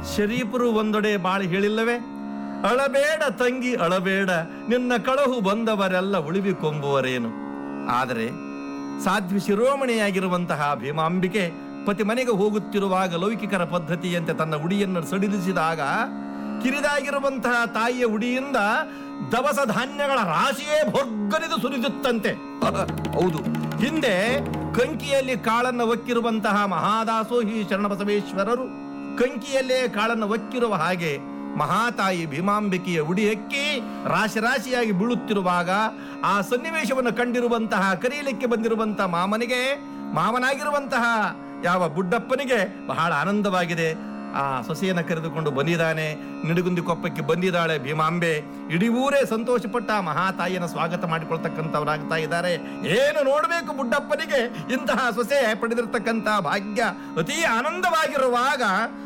ಶರೀಫರು ಒಂದೊಡೆ ಬಾಳಿ ಹೇಳಿಲ್ಲವೇ ಅಳಬೇಡ ತಂಗಿ ಅಳಬೇಡ ನಿನ್ನ ಕಳಹು ಬಂದವರೆಲ್ಲ ಉಳಿವಿಕೊಂಬುವರೇನು ಆದರೆ ಸಾಧ್ವಿ ಶಿರೋಮಣಿಯಾಗಿರುವಂತಹ ಭೀಮಾಂಬಿಕೆ ಪತಿ ಮನೆಗೆ ಹೋಗುತ್ತಿರುವಾಗ ಲೌಕಿಕರ ಪದ್ಧತಿಯಂತೆ ತನ್ನ ಉಡಿಯನ್ನು ಸಡಿಲಿಸಿದಾಗ ಕಿರಿದಾಗಿರುವಂತಹ ತಾಯಿಯ ಉಡಿಯಿಂದ ದವಸ ಧಾನ್ಯಗಳ ರಾಶಿಯೇ ಭೊರ್ಗರಿದು ಸುರಿದುತ್ತಂತೆ ಅಹ, ಹೌದು ಹಿಂದೆ ಕಂಕಿಯಲ್ಲಿ ಕಾಳನ್ನು ಒಕ್ಕಿರುವಂತಹ ಮಹಾದಾಸೋಹಿ ಶರಣಬಸವೇಶ್ವರರು ಕಂಕಿಯಲ್ಲೇ ಕಾಳನ್ನು ಒಕ್ಕಿರುವ ಹಾಗೆ ಮಹಾತಾಯಿ ಭೀಮಾಂಬಿಕೆಯ ಉಡಿ ಎಕ್ಕಿ ರಾಶಿ ರಾಶಿಯಾಗಿ ಬೀಳುತ್ತಿರುವಾಗ ಆ ಸನ್ನಿವೇಶವನ್ನು ಕಂಡಿರುವಂತಹ ಕರೀಲಿಕ್ಕೆ ಬಂದಿರುವಂತಹ ಮಾಮನಿಗೆ ಮಾಮನಾಗಿರುವಂತಹ ಯಾವ ಬುಡ್ಡಪ್ಪನಿಗೆ ಬಹಳ ಆನಂದವಾಗಿದೆ ಆ ಸೊಸೆಯನ್ನು ಕರೆದುಕೊಂಡು ಬಂದಿದ್ದಾನೆ ನಿಡುಗುಂದಿ ಕೊಪ್ಪಕ್ಕೆ ಬಂದಿದ್ದಾಳೆ ಭೀಮಾಂಬೆ ಇಡೀ ಊರೇ ಸಂತೋಷಪಟ್ಟ ಆ ಮಹಾತಾಯಿಯನ್ನು ಸ್ವಾಗತ ಮಾಡಿಕೊಳ್ತಕ್ಕಂಥವ್ರಾಗ್ತಾ ಇದ್ದಾರೆ ಏನು ನೋಡಬೇಕು ಬುಡ್ಡಪ್ಪನಿಗೆ ಇಂತಹ ಸೊಸೆ ಪಡೆದಿರ್ತಕ್ಕಂಥ ಭಾಗ್ಯ ಅತಿ ಆನಂದವಾಗಿರುವಾಗ